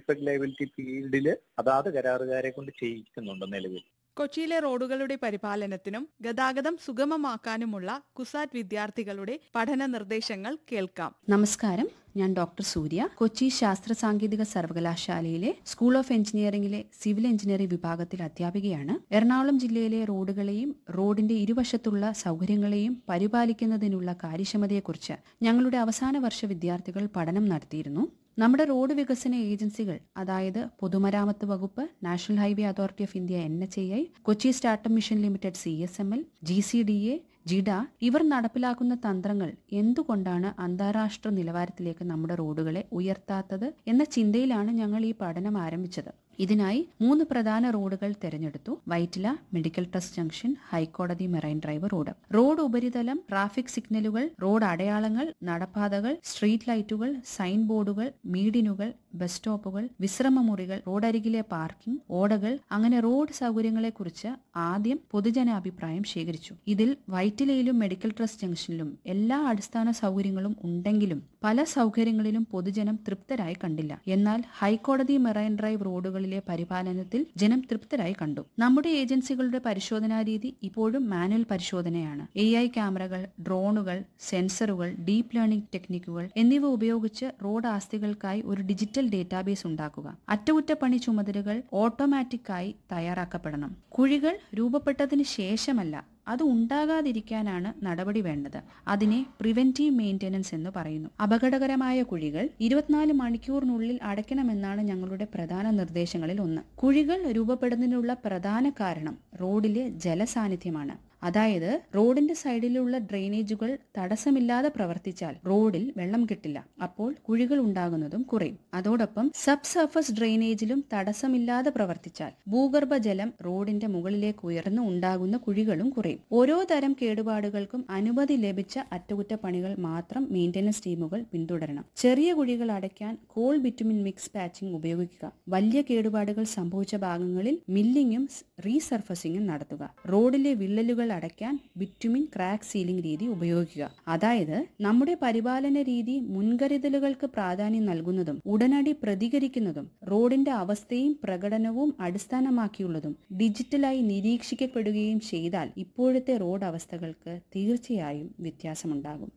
expect liability ഫീൽഡിൽ അതാത് കരാറുകാരെ കൊണ്ട് ചെയ്യിക്കുന്നുണ്ട് നിലവിൽ കൊച്ചിയിലെ റോഡുകളുടെ പരിപാലനത്തിനും ഗതാഗതം സുഗമമാക്കാനുമുള്ള കുസാറ്റ് വിദ്യാർത്ഥികളുടെ പഠന നിർദ്ദേശങ്ങൾ കേൾക്കാം നമസ്കാരം ഞാൻ ഡോക്ടർ സൂര്യ കൊച്ചി ശാസ്ത്ര സാങ്കേതിക സർവകലാശാലയിലെ സ്കൂൾ ഓഫ് എഞ്ചിനീയറിംഗിലെ സിവിൽ എഞ്ചിനീയറിംഗ് വിഭാഗത്തിൽ അധ്യാപികയാണ് എറണാകുളം ജില്ലയിലെ റോഡുകളെയും റോഡിന്റെ ഇരുവശത്തുള്ള സൗകര്യങ്ങളെയും പരിപാലിക്കുന്നതിനുള്ള കാര്യക്ഷമതയെക്കുറിച്ച് ഞങ്ങളുടെ അവസാന വർഷ വിദ്യാർത്ഥികൾ പഠനം നടത്തിയിരുന്നു നമ്മുടെ റോഡ് വികസന ഏജൻസികൾ അതായത് പൊതുമരാമത്ത് വകുപ്പ് national highway authority of India N H I Kochi startup mission limited C S M L G C D A ജിഡ ഇവർ നടപ്പിലാക്കുന്ന തന്ത്രങ്ങൾ എന്തുകൊണ്ടാണ് അന്താരാഷ്ട്ര നിലവാരത്തിലേക്ക് നമ്മുടെ റോഡുകളെ ഉയർത്താത്തത് എന്ന ചിന്തയിലാണ് ഞങ്ങൾ ഈ പഠനം ആരംഭിച്ചത് ഇതിനായി മൂന്ന് പ്രധാന റോഡുകൾ തെരഞ്ഞെടുത്തു വൈറ്റില മെഡിക്കൽ ട്രസ്റ്റ് ജംഗ്ഷൻ ഹൈക്കോടതി മെറൈൻ ഡ്രൈവ് റോഡ് റോഡ് ഉപരിതലം ട്രാഫിക് സിഗ്നലുകൾ റോഡ് അടയാളങ്ങൾ നടപ്പാതകൾ സ്ട്രീറ്റ് ലൈറ്റുകൾ സൈൻ ബോർഡുകൾ മീഡിനുകൾ ബസ് സ്റ്റോപ്പുകൾ വിശ്രമമുറികൾ റോഡരികിലെ പാർക്കിംഗ് ഓടകൾ അങ്ങനെ റോഡ് സൗകര്യങ്ങളെക്കുറിച്ച് ആദ്യം പൊതുജനാഭിപ്രായം ശേഖരിച്ചു ഇതിൽ വൈറ്റിലയിലും മെഡിക്കൽ ട്രസ്റ്റ് ജംഗ്ഷനിലും എല്ലാ അടിസ്ഥാന സൗകര്യങ്ങളും ഉണ്ടെങ്കിലും പല സൗകര്യങ്ങളിലും പൊതുജനം തൃപ്തരായി കണ്ടില്ല എന്നാൽ ഹൈക്കോടതി മെറൈൻ ഡ്രൈവ് റോഡുകളിലെ പരിപാലനത്തിൽ ജനം തൃപ്തരായി കണ്ടു നമ്മുടെ ഏജൻസികളുടെ പരിശോധനാ രീതി ഇപ്പോഴും മാനുവൽ പരിശോധനയാണ് എ ഐ ക്യാമറകൾ ഡ്രോണുകൾ സെൻസറുകൾ ഡീപ് ലേണിംഗ് ടെക്നിക്കുകൾ എന്നിവ ഉപയോഗിച്ച് റോഡ് ആസ്തികൾക്കായി ഒരു ഡിജിറ്റൽ ഡേറ്റാബേസ് ഉണ്ടാക്കുക അറ്റകുറ്റപ്പണി ചുമതലകൾ ഓട്ടോമാറ്റിക്കായി തയ്യാറാക്കപ്പെടണം കുഴികൾ രൂപപ്പെട്ടതിന് ശേഷമല്ല അത് ഉണ്ടാകാതിരിക്കാനാണ് നടപടി വേണ്ടത് അതിനെ പ്രിവെന്റീവ് മെയിന്റനൻസ് എന്ന് പറയുന്നു അപകടകരമായ കുഴികൾ ഇരുപത്തിനാല് മണിക്കൂറിനുള്ളിൽ അടയ്ക്കണമെന്നാണ് ഞങ്ങളുടെ പ്രധാന നിർദ്ദേശങ്ങളിൽ ഒന്ന് കുഴികൾ രൂപപ്പെടുന്നതിനുള്ള പ്രധാന കാരണം റോഡിലെ ജലസാന്നിധ്യമാണ് അതായത് റോഡിന്റെ സൈഡിലുള്ള ഡ്രെയിനേജുകൾ തടസ്സമില്ലാതെ പ്രവർത്തിച്ചാൽ റോഡിൽ വെള്ളം കിട്ടില്ല അപ്പോൾ കുഴികൾ ഉണ്ടാകുന്നതും കുറയും അതോടൊപ്പം സബ് സർഫസ് ഡ്രെയിനേജിലും തടസ്സമില്ലാതെ പ്രവർത്തിച്ചാൽ ഭൂഗർഭജലം റോഡിന്റെ മുകളിലേക്ക് ഉയർന്നു ഉണ്ടാകുന്ന കുഴികളും കുറയും ഓരോ തരം കേടുപാടുകൾക്കും അനുമതി ലഭിച്ച അറ്റകുറ്റപ്പണികൾ മാത്രം മെയിന്റനൻസ് ടീമുകൾ പിന്തുടരണം ചെറിയ കുഴികൾ അടയ്ക്കാൻ കോൾ ബിറ്റുമിൻ മിക്സ് പാച്ചിംഗ് ഉപയോഗിക്കുക വലിയ കേടുപാടുകൾ സംഭവിച്ച ഭാഗങ്ങളിൽ മില്ലിങ്ങും റീസർഫസിംഗും നടത്തുക റോഡിലെ വിള്ളലുകൾ അടയ്ക്കാൻ ബിറ്റുമിൻ ക്രാക്ക് സീലിംഗ് രീതി ഉപയോഗിക്കുക അതായത് നമ്മുടെ പരിപാലന രീതി മുൻകരുതലുകൾക്ക് പ്രാധാന്യം നൽകുന്നതും ഉടനടി പ്രതികരിക്കുന്നതും റോഡിന്റെ അവസ്ഥയും പ്രകടനവും അടിസ്ഥാനമാക്കിയുള്ളതും ഡിജിറ്റലായി നിരീക്ഷിക്കപ്പെടുകയും ചെയ്താൽ ഇപ്പോഴത്തെ റോഡ് അവസ്ഥകൾക്ക് തീർച്ചയായും വ്യത്യാസമുണ്ടാകും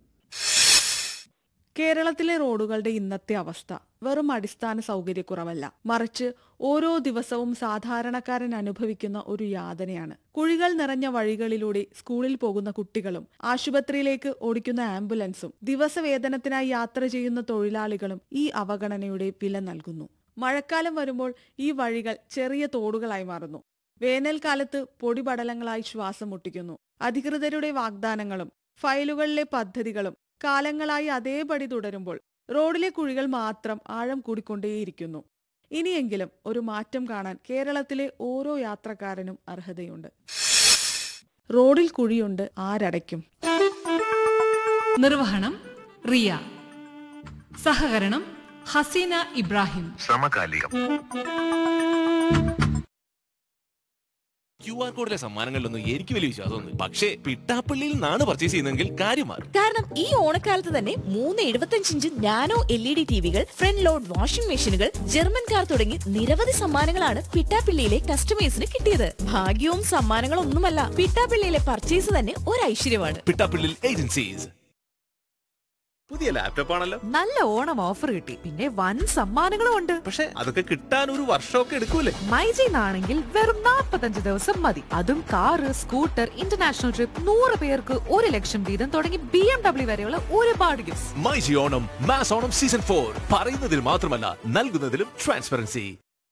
കേരളത്തിലെ റോഡുകളുടെ ഇന്നത്തെ അവസ്ഥ വെറും അടിസ്ഥാന സൗകര്യക്കുറവല്ല മറിച്ച് ഓരോ ദിവസവും സാധാരണക്കാരൻ അനുഭവിക്കുന്ന ഒരു യാതനയാണ് കുഴികൾ നിറഞ്ഞ വഴികളിലൂടെ സ്കൂളിൽ പോകുന്ന കുട്ടികളും ആശുപത്രിയിലേക്ക് ഓടിക്കുന്ന ആംബുലൻസും ദിവസവേതനത്തിനായി യാത്ര ചെയ്യുന്ന തൊഴിലാളികളും ഈ അവഗണനയുടെ വില നൽകുന്നു മഴക്കാലം വരുമ്പോൾ ഈ വഴികൾ ചെറിയ തോടുകളായി മാറുന്നു വേനൽക്കാലത്ത് പൊടിപടലങ്ങളായി ശ്വാസം മുട്ടിക്കുന്നു അധികൃതരുടെ വാഗ്ദാനങ്ങളും ഫയലുകളിലെ പദ്ധതികളും കാലങ്ങളായി അതേപടി തുടരുമ്പോൾ റോഡിലെ കുഴികൾ മാത്രം ആഴം കൂടിക്കൊണ്ടേയിരിക്കുന്നു ഇനിയെങ്കിലും ഒരു മാറ്റം കാണാൻ കേരളത്തിലെ ഓരോ യാത്രക്കാരനും അർഹതയുണ്ട് റോഡിൽ കുഴിയുണ്ട് ആരടയ്ക്കും നിർവഹണം റിയ സഹകരണം ഹസീന ഇബ്രാഹിം സമകാലികം ക്യു ആർ കോഡിലെ സമ്മാനങ്ങളിലൊന്നും എനിക്ക് വലിയ വിശ്വാസമൊന്നും പക്ഷേ പിട്ടാപ്പള്ളിയിൽ നിന്നാണ് പർച്ചേസ് ചെയ്യുന്നതെങ്കിൽ കാര്യം മാറും കാരണം ഈ ഓണക്കാലത്ത് തന്നെ മൂന്ന് എഴുപത്തഞ്ച് inch nano L E D ടിവികൾ ഫ്രണ്ട് ലോഡ് വാഷിംഗ് മെഷീനുകൾ ജർമ്മൻ കാർ തുടങ്ങി നിരവധി സമ്മാനങ്ങളാണ് പിട്ടാപ്പിള്ളിയിലെ കസ്റ്റമേഴ്സിന് കിട്ടിയത് ഭാഗ്യവും സമ്മാനങ്ങളും ഒന്നുമല്ല പിട്ടാപ്പിള്ളിയിലെ പർച്ചേസ് തന്നെ ഒരു ഐശ്വര്യമാണ് പിട്ടാപ്പള്ളിയിൽ ഏജൻസീസ് പുതിയ ലാപ്ടോപ്പ് ആണല്ലോ നല്ല ഓണം ഓഫർ കിട്ടി പിന്നെ വൻ സമ്മാനങ്ങളും ഉണ്ട് പക്ഷെ അതൊക്കെ കിട്ടാൻ ഒരു വർഷമൊക്കെ എടുക്കൂലേ മൈജിന്നാണെങ്കിൽ വെറും 45 ദിവസം മതി അതും കാറ് സ്കൂട്ടർ ഇന്റർനാഷണൽ ട്രിപ്പ് നൂറ് പേർക്ക് ഒരു ലക്ഷം വീതം തുടങ്ങി ബി എം ഡബ്ല്യു വരെയുള്ള ഒരുപാട് gifts myG Onam mass Onam season four പറയുന്നതിൽ മാത്രമല്ല നൽകുന്നതിലും ട്രാൻസ്പെറൻസി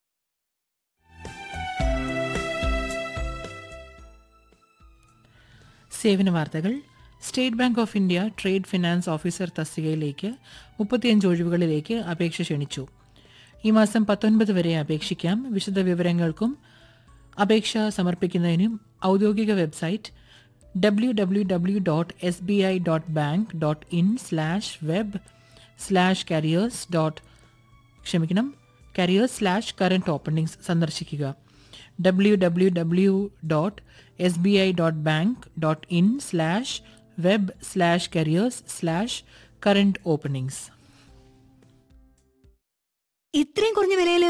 സേവന വാർത്തകൾ state bank of India trade finance officer തസ്തികയിലേക്ക് മുപ്പത്തിയഞ്ച് ഒഴിവുകളിലേക്ക് അപേക്ഷ ക്ഷണിച്ചു ഈ മാസം പത്തൊൻപത് വരെ അപേക്ഷിക്കാം വിശദ വിവരങ്ങൾക്കും അപേക്ഷ സമർപ്പിക്കുന്നതിനും ഔദ്യോഗിക website W W W dot S B I dot bank dot in slash web slash careers dot ക്ഷമിക്കണം കരിയേഴ്സ് സ്ലാഷ് കറണ്ട് ഓപ്പണിംഗ്സ് സന്ദർശിക്കുക W W W dot S B I dot bank dot in slash web slash careers slash current openings ഇത്രയും കുറഞ്ഞ വിലയിൽ